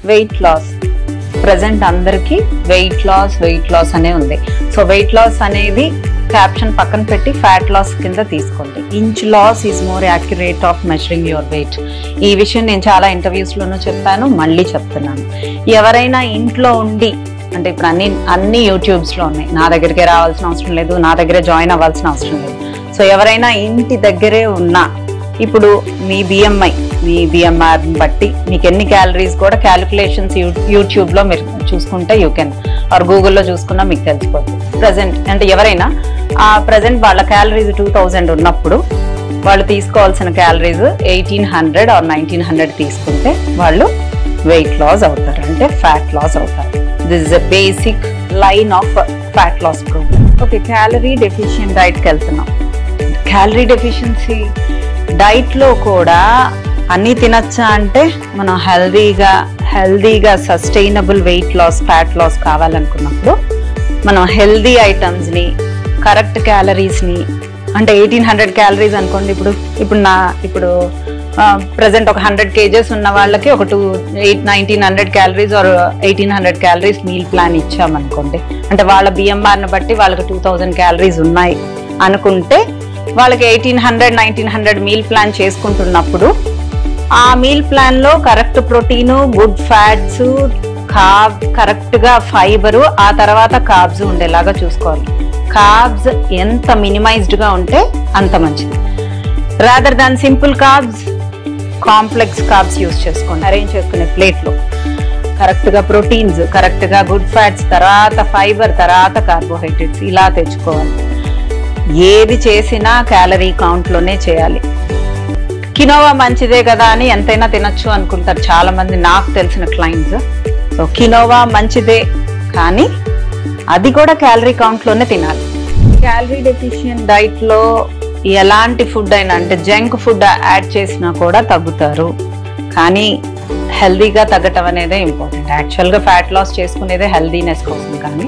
wait loss present అందరికి weight loss weight loss అనే ఉంది సో వెయిట్ లాస్ అనేది క్యాప్షన్ పక్కన పెట్టి ఫ్యాట్ లాస్ కింద తీసుకోండి inch loss is more accurate of measuring your weight ఈ విషయం నేను చాలా ఇంటర్వ్యూస్ లోనూ చెప్పాను మళ్ళీ చెప్తున్నాను ఎవరైనా ఇంట్లో ఉండి అంటే ఇప్పుడు అన్ని అన్ని యూట్యూబ్స్ లో ఉన్నాయి నా దగ్గరికి రావాల్సిన అవసరం లేదు నా దగ్గరే జాయిన్ అవ్వాల్సిన అవసరం లేదు సో ఎవరైనా ఇంటి దగ్గరే ఉన్నా ఇప్పుడు మీ బిఎంఐ మీ బిఎంఆర్ బట్టి మీకు ఎన్ని క్యాలరీస్ కూడా క్యాలిక్యులేషన్స్ యూట్యూబ్ లో మీరు చూసుకుంటే యూ కెన్ ఆర్ గూగుల్లో చూసుకున్నా మీకు తెలిసిపోతుంది ప్రజెంట్ అంటే ఎవరైనా ఆ ప్రజెంట్ వాళ్ళ క్యాలరీస్ టూ థౌజండ్ ఉన్నప్పుడు వాళ్ళు తీసుకోవాల్సిన calories eighteen hundred or nineteen hundred తీసుకుంటే వాళ్ళు వెయిట్ లాస్ అవుతారు అంటే ఫ్యాట్ లాస్ అవుతారు this is a basic line of fat loss program okay calorie deficient డైట్కి వెళ్తున్నాం క్యాలరీ డెఫిషియన్సీ డైట్లో కూడా అన్నీ తినచ్చా అంటే మనం హెల్దీగా హెల్దీగా sustainable weight loss fat loss కావాలనుకున్నప్పుడు మనం హెల్దీ ఐటమ్స్ని కరెక్ట్ క్యాలరీస్ని అంటే ఎయిటీన్ హండ్రెడ్ క్యాలరీస్ అనుకోండి ఇప్పుడు ఇప్పుడు నా ఇప్పుడు ప్రజెంట్ ఒక హండ్రెడ్ కేజెస్ ఉన్న వాళ్ళకి ఒక two eight nineteen hundred calories or eighteen hundred calories meal plan ఇచ్చామనుకోండి అంటే వాళ్ళ బిఎంఆర్ని బట్టి వాళ్ళకి టూ థౌజండ్ క్యాలరీస్ ఉన్నాయి అనుకుంటే వాళ్ళకి eighteen hundred nineteen hundred meal plan చేసుకుంటున్నప్పుడు ఆ మీల్ ప్లాన్ లో correct protein good fats carb correct గా ఫైబరు ఆ తర్వాత కార్బ్స్ ఉండేలాగా చూసుకోవాలి కార్బ్స్ ఎంత మినిమైజ్డ్ గా ఉంటే అంత మంచిది rather than simple carbs complex carbs use చేసుకోండి అరేంజ్ చేసుకునే ప్లేట్లో కరెక్ట్ గా ప్రోటీన్స్ కరెక్ట్ గా గుడ్ ఫ్యాట్స్ తర్వాత ఫైబర్ తర్వాత కార్బోహైడ్రేట్స్ ఇలా తెచ్చుకోవాలి ఏది చేసినా క్యాలరీ కౌంట్ లోనే చేయాలి కినోవా మంచిదే కదా అని ఎంతైనా తినొచ్చు అనుకుంటారు చాలా మంది నాకు తెలిసిన క్లయింట్స్ సో కినోవా మంచిదే కానీ అది కూడా క్యాలరీ కౌంట్ లోనే తినాలి క్యాలరీ డెఫిషియన్ డైట్ లో ఎలాంటి ఫుడ్ అయినా అంటే జంక్ ఫుడ్ యాడ్ చేసినా కూడా తగ్గుతారు కానీ హెల్దీగా తగ్గటం అనేదే ఇంపార్టెంట్ యాక్చువల్గా ఫ్యాట్ లాస్ చేసుకునేదే హెల్దీనెస్ కోసం కానీ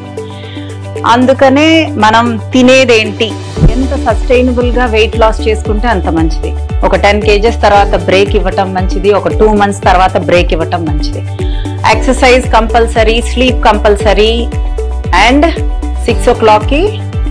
అందుకనే మనం తినేదేంటి ఎంత సస్టైనబుల్ గా వెయిట్ లాస్ చేసుకుంటే అంత మంచిది ఒక టెన్ కేజెస్ తర్వాత బ్రేక్ ఇవ్వటం మంచిది ఒక టూ మంత్స్ తర్వాత బ్రేక్ ఇవ్వటం మంచిది exercise compulsory sleep compulsory and six ఓ క్లాక్కి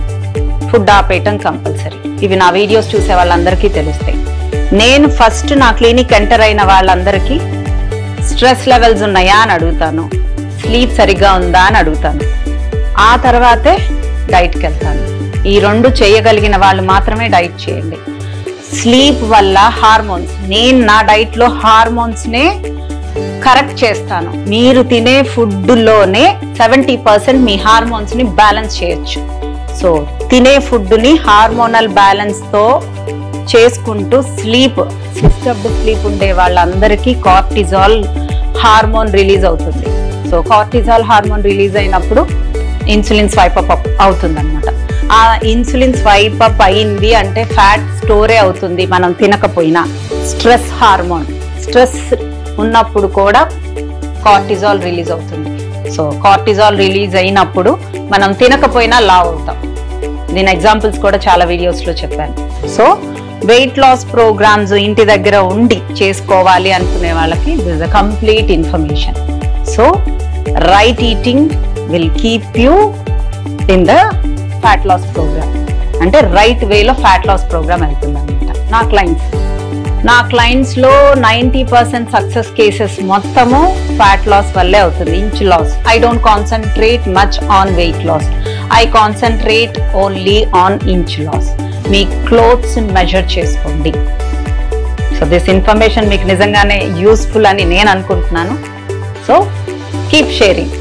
ఫుడ్ ఆపేయటం కంపల్సరీ ఇవి నా వీడియోస్ చూసే వాళ్ళందరికీ తెలుస్తాయి నేను ఫస్ట్ నా క్లినిక్ ఎంటర్ అయిన వాళ్ళందరికీ స్ట్రెస్ లెవెల్స్ ఉన్నాయా అని అడుగుతాను స్లీప్ సరిగ్గా ఉందా అని అడుగుతాను ఆ తర్వాతే డైట్కి వెళ్తాను ఈ రెండు చేయగలిగిన వాళ్ళు మాత్రమే డైట్ చేయండి స్లీప్ వల్ల హార్మోన్స్ నేను నా డైట్లో హార్మోన్స్నే కరెక్ట్ చేస్తాను మీరు తినే ఫుడ్లోనే సెవెంటీ పర్సెంట్ మీ హార్మోన్స్ని బ్యాలెన్స్ చేయొచ్చు సో తినే ఫుడ్ని హార్మోనల్ బ్యాలెన్స్తో చేసుకుంటూ స్లీప్ డిస్టర్బ్డ్ స్లీప్ ఉండే వాళ్ళందరికీ కార్టిజాల్ హార్మోన్ రిలీజ్ అవుతుంది సో కార్టిజాల్ హార్మోన్ రిలీజ్ అయినప్పుడు ఇన్సులిన్ స్వైప్ అప్ అవుతుంది అనమాట ఆ ఇన్సులిన్ స్వైప్ అప్ అయింది అంటే ఫ్యాట్ స్టోరే అవుతుంది మనం తినకపోయినా స్ట్రెస్ హార్మోన్ స్ట్రెస్ ఉన్నప్పుడు కూడా కార్టిజాల్ రిలీజ్ అవుతుంది సో కార్టిజాల్ రిలీజ్ అయినప్పుడు మనం తినకపోయినా లావ్ అవుతాం దీని ఎగ్జాంపుల్స్ కూడా చాలా వీడియోస్ లో చెప్పాను సో వెయిట్ లాస్ ప్రోగ్రామ్స్ ఇంటి దగ్గర ఉండి చేసుకోవాలి అనుకునే వాళ్ళకి this a complete information so right eating will keep you in the fat loss program అంటే రైట్ వేలో ఫ్యాట్ లాస్ ప్రోగ్రామ్ వెళ్తుంది అనమాట నా క్లయింట్స్ నా క్లయింట్స్ లో నైంటీ పర్సెంట్ సక్సెస్ కేసెస్ మొత్తము ఫ్యాట్ లాస్ వల్లే అవుతుంది inch loss I don't concentrate much on weight loss I concentrate only on inch loss మీ క్లోత్స్ మెజర్ చేసుకోండి సో దిస్ ఇన్ఫర్మేషన్ మీకు నిజంగానే యూస్ఫుల్ అని నేను అనుకుంటున్నాను సో కీప్ షేరింగ్